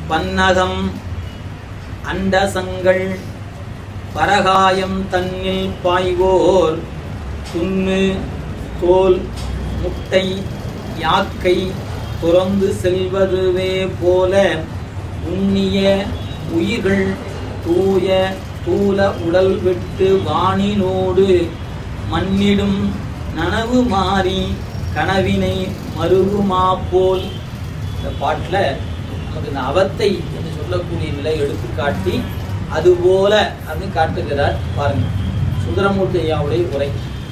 பன்னகம் அண்டசங்கள் பரகாயம் தன்னில் பாய்வோர் துண்ணு தோல் முட்டை யாக்கை துறந்து செல்வதுவே போல உண்ணிய உயிர்கள் தூய தூல உடல் விட்டு வானினோடு மண்ணிடும் நனவு மாறி கனவினை மருகுமா போல் இந்த பாட்டுல நமக்கு இந்த அவத்தை என்று சொல்லக்கூடிய நிலை எடுத்து காட்டி அதுபோல அப்படின்னு காட்டுகிறார் பாருங்க சுந்தரமூர்த்தி ஐயாவுடைய உரை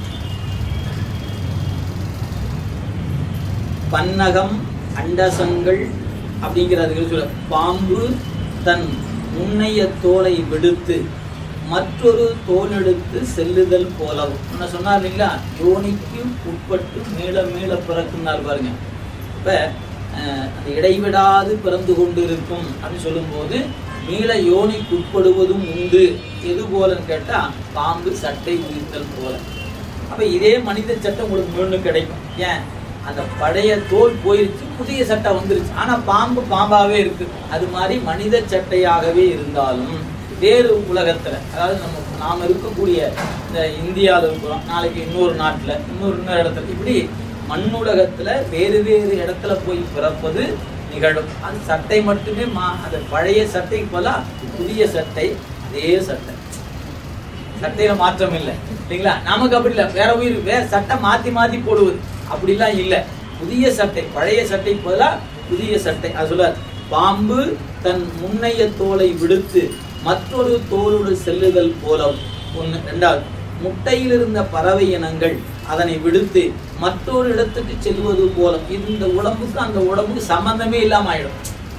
பன்னகம் அண்டசங்கள் அப்படிங்கிறது சொல்ல பாம்பு தன் முன்னைய தோலை விடுத்து மற்றொரு தோல் எடுத்து செல்லுதல் போலவும் என்ன சொன்னார் இல்லைங்களா யோனிக்கு உட்பட்டு மீள மீள பிறக்குன்னார் பாருங்க இப்ப அஹ், அந்த இடைவிடாது பிறந்து கொண்டிருக்கும் அப்படின்னு சொல்லும்போது மீள யோனிக்கு உட்படுவதும் உண்டு எது போலன்னு கேட்டா பாம்பு சட்டை உயிர்த்தல் போல அப்ப இதே மனித சட்டம் உங்களுக்கு மீண்டும் கிடைக்கும் ஏன் அந்த பழைய தோல் போயிருச்சு புதிய சட்டை வந்துருச்சு ஆனா பாம்பு பாம்பாவே இருக்கு அது மாதிரி மனித சட்டையாகவே இருந்தாலும் வேறு உலகத்துல அதாவது நம்ம நாம இருக்கக்கூடிய இந்த இந்தியாவில் இருக்கிறோம் நாளைக்கு இன்னொரு நாட்டுல இன்னொரு இன்னொரு இடத்துல இப்படி மண்ணுலகத்துல வேறு வேறு இடத்துல போய் பிறப்பது நிகழும் அது சட்டை மட்டுமே மா அந்த பழைய சட்டைக்கு பதிலா புதிய சட்டை அதே சட்டை சட்டையில மாற்றம் இல்லை இல்லைங்களா நமக்கு அப்படி இல்லை வேற உயிர் வேற சட்டை மாத்தி மாத்தி போடுவது அப்படிலாம் இல்லை புதிய சட்டை பழைய சட்டை பதிலா புதிய சட்டை அது சொல்றார் பாம்பு தன் முன்னைய தோலை விடுத்து மற்றொரு தோலோடு செல்லுதல் போல ஒண்ணு ரெண்டாவது முட்டையில் இருந்த பறவை இனங்கள் அதனை விடுத்து மற்றொரு இடத்துக்கு செல்வது போல இது இந்த உடம்புக்கு அந்த உடம்புக்கு சம்பந்தமே இல்லாம ஆயிடும்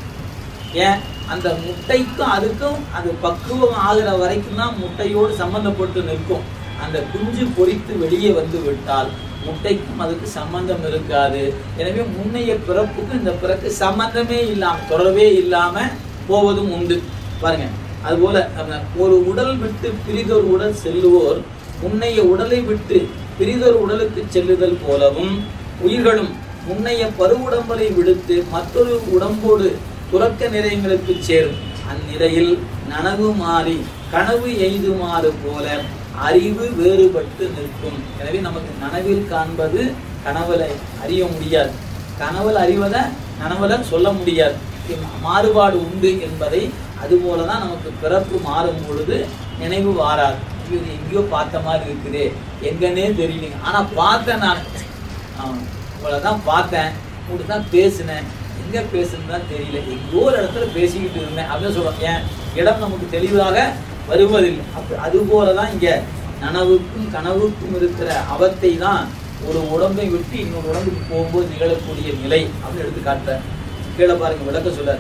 ஏன் அந்த முட்டைக்கும் அதுக்கும் அது பக்குவம் ஆகுற வரைக்கும் தான் முட்டையோடு சம்பந்தப்பட்டு நிற்கும் அந்த குஞ்சு பொரித்து வெளியே வந்து விட்டால் முட்டைக்கும் அதுக்கு சம்பந்தம் இருக்காது எனவே முன்னைய பிறப்புக்கும் இந்த பிறப்பு சம்பந்தமே இல்லாம தொடர்பே இல்லாம போவதும் உண்டு பாருங்க அதுபோல அந்த ஒரு உடல் விட்டு பிரிதொரு உடல் செல்லுவோர் முன்னைய உடலை விட்டு பிரிதொரு உடலுக்கு செல்லுதல் போலவும் உயிர்களும் முன்னைய பருவுடம்பலை விடுத்து மற்றொரு உடம்போடு துறக்க நிறைங்களுக்கு சேரும் அந்நிலையில் நனவு மாறி கனவு எய்துமாறு போல அறிவு வேறுபட்டு நிற்கும் எனவே நமக்கு நனவில் காண்பது கனவுல அறிய முடியாது கனவுல அறிவதை நனவுல சொல்ல முடியாது இது மாறுபாடு உண்டு என்பதை அதுபோலதான் நமக்கு பிறப்பு மாறும் பொழுது நினைவு வாராது ஐயோ, இது எங்கேயோ பார்த்த மாதிரி இருக்குதே எங்கன்னே தெரியலைங்க ஆனா பார்த்தேன் நான் ஆமா, உங்களை தான் பார்த்தேன் உங்கள்கிட்ட தான் பேசினேன் எங்க பேசுன்னு தான் தெரியல எங்கோ ஒரு இடத்துல பேசிக்கிட்டு இருந்தேன் அப்படின்னு சொல்லுவாங்க ஏன் இடம் நமக்கு தெளிவாக வருவதில்லை அப்ப அது போலதான் இங்க நனவுக்கும் கனவுக்கும் இருக்கிற அவத்தை தான் ஒரு உடம்பை விட்டு இன்னொரு உடம்புக்கு போகும்போது நிகழக்கூடிய நிலை அப்படின்னு எடுத்து காட்டுற கீழே பாருங்க விளக்க சொல்ல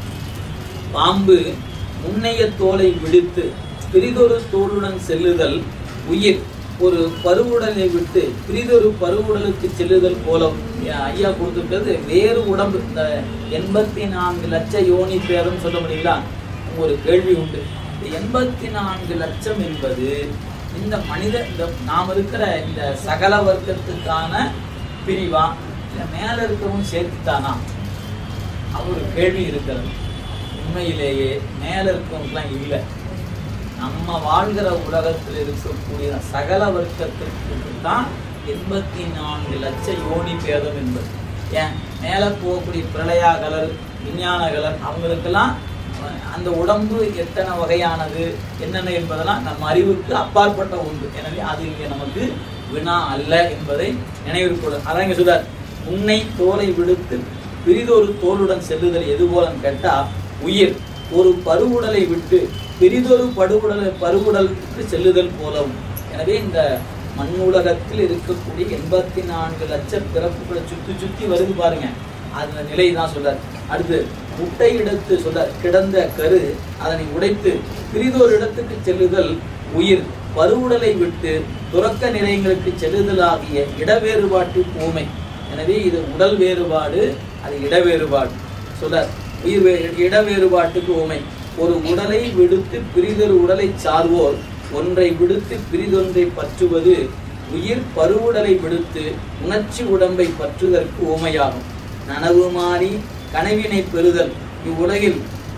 பாம்பு முன்னைய தோலை விடுத்து பிரிதொரு தோளுடன் செல்லுதல் உயிர் ஒரு பருவுடலை விட்டு பிரிதொரு பருவுடலுக்கு செல்லுதல் போல ஐயா கொடுத்துட்டது வேறு உடம்பு இந்த எண்பத்தி நான்கு லட்ச யோனி பேதம் சொல்ல முடியுங்களா ஒரு கேள்வி உண்டு இந்த எண்பத்தி நான்கு லட்சம் என்பது இந்த மனித இந்த நாம் இருக்கிற இந்த சகல வர்க்கத்துக்கான பிரிவா இல்லை மேல இருக்கிறவங்க சேர்த்துத்தானா அது ஒரு கேள்வி இருக்கிறது உண்மையிலேயே மேல இருக்கவங்கலாம் இல்லை நம்ம வாழ்கிற உலகத்தில் இருக்கக்கூடிய சகல வர்க்கத்திற்கு தான் எண்பத்தி நான்கு லட்ச யோனி பேதம் என்பது ஏன் மேலே போகக்கூடிய பிரளயா கலர் விஞ்ஞான கலர் அவங்களுக்கெல்லாம் அஹ், அந்த உடம்பு எத்தனை வகையானது என்னென்ன என்பதெல்லாம் நம்ம அறிவுக்கு அப்பாற்பட்ட ஒன்று எனவே அது இங்கே நமக்கு வினா அல்ல என்பதை நினைவில் கொள்ள அதான் இங்க சொல்றார் உன்னை தோலை விடுத்து பிரிதொரு தோளுடன் செல்லுதல் எது போலன்னு கேட்டா உயிர் ஒரு பருவுடலை விட்டு பிரிதொரு படுவுடலை பருவுடலுக்கு செல்லுதல் போலவும் எனவே இந்த மண்ணுலகத்தில் இருக்கக்கூடிய எண்பத்தி நான்கு லட்ச பிறப்புகளை சுத்தி சுத்தி வருது பாருங்க அந்த நிலை தான் சொல்றார் அடுத்து முட்டை இடத்து சொல்றார் கிடந்த கரு அதனை உடைத்து பிரிதொரு இடத்துக்கு செல்லுதல் உயிர் பருவுடலை விட்டு துறக்க நிலையங்களுக்கு செல்லுதல் ஆகிய இடவேறுபாட்டு ஊமை எனவே இது உடல் வேறுபாடு அது இட வேறுபாடு சொல்றார் உயிர் வே- இட வேறுபாட்டுக்கு ஊமை ஒரு உடலை விடுத்து பிரிதொரு உடலை சார்வோர் ஒன்றை விடுத்து பிரிதொன்றை பற்றுவது உயிர் பருவுடலை விடுத்து உணர்ச்சி உடம்பை பற்றுதற்கு ஊமையாகும் நனவு மாறி கனவினை பெறுதல் இவ்வுலகில்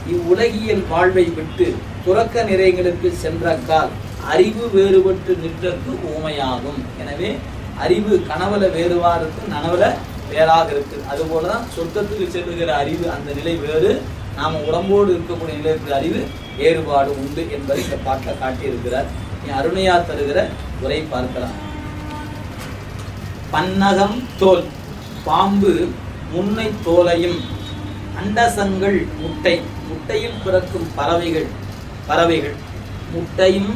இவ்வுலகியல் வாழ்வை விட்டு துறக்க நிறைகளுக்கு சென்ற கால் அறிவு வேறுபட்டு நிற்றற்கு ஊமையாகும் எனவே அறிவு கனவுல வேறுவா இருக்கு நனவுல வேறாக இருக்கு அதுபோலதான் சொர்க்கத்துக்கு செல்லுகிற அறிவு அந்த நிலை வேறு நாம உடம்போடு இருக்கக்கூடிய நிலை இருக்கிற அறிவு வேறுபாடு உண்டு என்பதை இந்த பாட்டில் காட்டியிருக்கிறார் நீ அருணையா தருகிற உரை பார்க்கலாம் பன்னகம் தோல் பாம்பு முன்னை தோலையும் அண்டசங்கள் முட்டை முட்டையில் பிறக்கும் பறவைகள் பறவைகள் முட்டையும்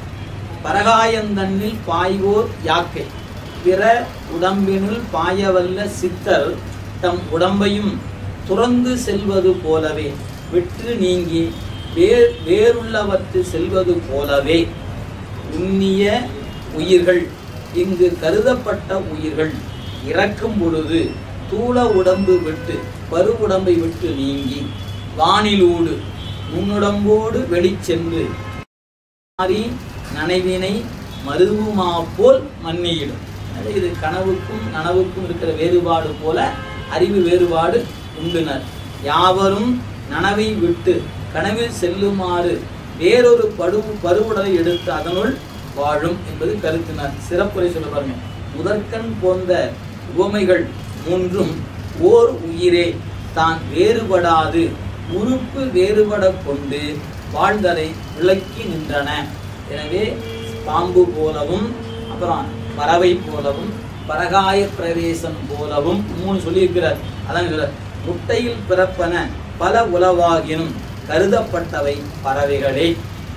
பரகாயந்தன்னில் பாய்வோர் யாக்கை பிற உடம்பினுள் பாயவல்ல சித்தர் தம் உடம்பையும் துறந்து செல்வது போலவே விட்டு நீங்கி வேர் வேறுள்ளவற்று செல்வது போலவே உண்ணிய உயிர்கள் இங்கு கருதப்பட்ட உயிர்கள் இறக்கும் பொழுது தூள உடம்பு விட்டு பருவுடம்பை விட்டு நீங்கி வானிலூடு முன்னுடம்போடு வெளிச்சென்று மாறி நனைவினை மருவுமா போல் மன்னியிடும் அது இது கனவுக்கும் நனவுக்கும் இருக்கிற வேறுபாடு போல அறிவு வேறுபாடு உண்டுனர் யாவரும் நனவை விட்டு கனவில் செல்லுமாறு வேறொரு படு பருவுடலை எடுத்து அதனுள் வாழும் என்பது கருத்தினார் சிறப்புரை சொல்ல பாருங்க முதற்கண் போன்ற உவமைகள் மூன்றும் ஓர் உயிரே தான் வேறுபடாது உறுப்பு வேறுபட கொண்டு வாழ்தலை விளக்கி நின்றன எனவே பாம்பு போலவும் அப்புறம் பறவை போலவும் பரகாய பிரவேசம் போலவும் மூணு சொல்லியிருக்கிறார் அதான் சொல்றார் முட்டையில் பிறப்பன பல உலவாகினும் கருதப்பட்டவை பறவைகளே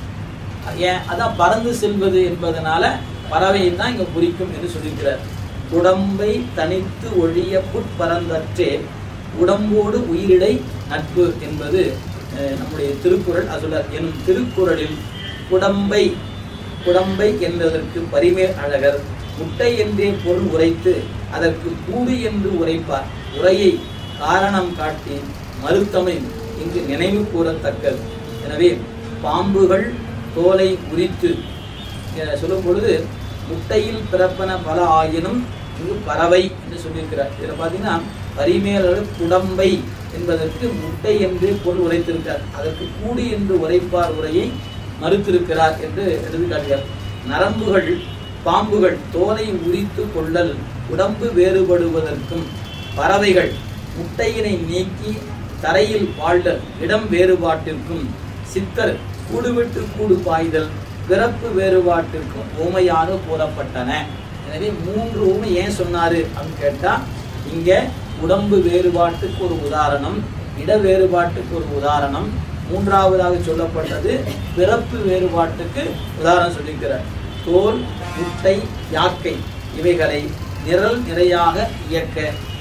ஏன் அதான் பறந்து செல்வது என்பதனால பறவையை தான் இங்க குறிக்கும் என்று சொல்லியிருக்கிறார் உடம்பை தனித்து ஒழிய புட்பரந்தற்றே உடம்போடு உயிரிடை நட்பு என்பது அஹ், நம்முடைய திருக்குறள் அது சொல்றார் எனும் திருக்குறளில் குடம்பை குடம்பை என்பதற்கு பரிமேல் அழகர் முட்டை என்றே பொருள் உரைத்து அதற்கு கூடு என்று உரைப்பார் உரையை காரணம் காட்டி மறுத்தமை இங்கு நினைவு கூறத்தக்கது எனவே பாம்புகள் தோலை உரித்து என சொல்லும் பொழுது முட்டையில் பிறப்பன பல ஆயினும் இங்கு பறவை என்று சொல்லியிருக்கிறார் இதில் பார்த்தீங்கன்னா பரிமேலர் குடம்பை என்பதற்கு முட்டை என்று பொருள் உரைத்திருக்கிறார் அதற்கு கூடி என்று உரைப்பார் உரையை மறுத்திருக்கிறார் என்று எடுத்துக்காட்டுகிறார் நரம்புகள் பாம்புகள் தோலை உரித்து கொள்ளல் உடம்பு வேறுபடுவதற்கும் பறவைகள் முட்டையினை நீக்கி தரையில் வாழ்தல் இடம் வேறுபாட்டிற்கும் சித்தர் கூடுவிட்டு கூடு பாய்தல் பிறப்பு வேறுபாட்டிற்கும் ஊமையாக கூறப்பட்டன எனவே மூன்று ஊமை ஏன் சொன்னாரு அப்படின்னு கேட்டா இங்க உடம்பு வேறுபாட்டுக்கு ஒரு உதாரணம் இட வேறுபாட்டுக்கு ஒரு உதாரணம் மூன்றாவதாக சொல்லப்பட்டது பிறப்பு வேறுபாட்டுக்கு உதாரணம் சொல்லியிருக்கிறார் தோல் முட்டை யாக்கை இவைகளை நிரல் நிறையாக இயக்க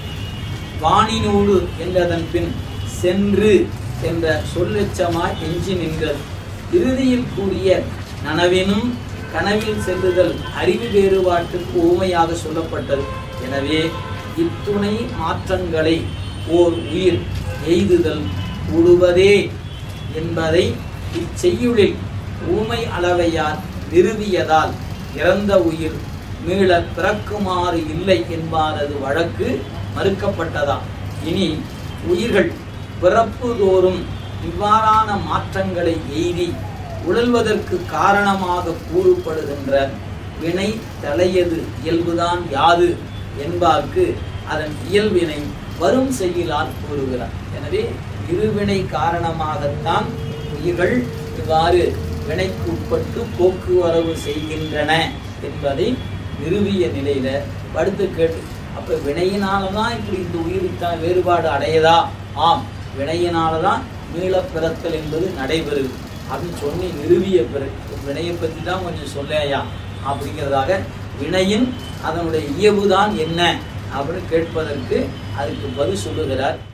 வானினோடு என்றதன் பின் சென்று என்ற சொல்லெச்சமாய் எஞ்சி நின்றது இறுதியில் கூடிய நனவினும் கனவில் செல்லுதல் அறிவு வேறுபாட்டுக்கு ஊமையாக சொல்லப்பட்டது எனவே இத்துணை மாற்றங்களை ஓர் உயிர் எய்துதல் கூடுவதே என்பதை இச்செய்யுளில் ஊமை அளவையார் நிறுவியதால் இறந்த உயிர் மீள பிறக்குமாறு இல்லை என்பாரது வழக்கு மறுக்கப்பட்டதாம் இனி உயிர்கள் பிறப்பு தோறும் இவ்வாறான மாற்றங்களை எய்தி உழல்வதற்கு காரணமாக கூறப்படுகின்ற வினை தலையது இயல்புதான் யாது என்பார்க்கு அதன் இயல்பினை வரும் செய்யலால் கூறுகிறார் எனவே இருவினை காரணமாகத்தான் உயிர்கள் இவ்வாறு வினைக்கு உட்பட்டு போக்குவரவு செய்கின்றன என்பதை நிறுவிய நிலையில படுத்து கேட்டு அப்ப வினையினாலதான் இப்படி இந்த உயிருக்கான வேறுபாடு அடையதா ஆம் வினையினாலதான் மீளப் பிறத்தல் என்பது நடைபெறுது அப்படின்னு சொல்லி நிறுவிய பிறகு வினையை பற்றி தான் கொஞ்சம் சொல்லேயா அப்படிங்கிறதாக வினையின் அதனுடைய இயல்புதான் என்ன அப்படின்னு கேட்பதற்கு அதுக்கு பதில் சொல்லுகிறார்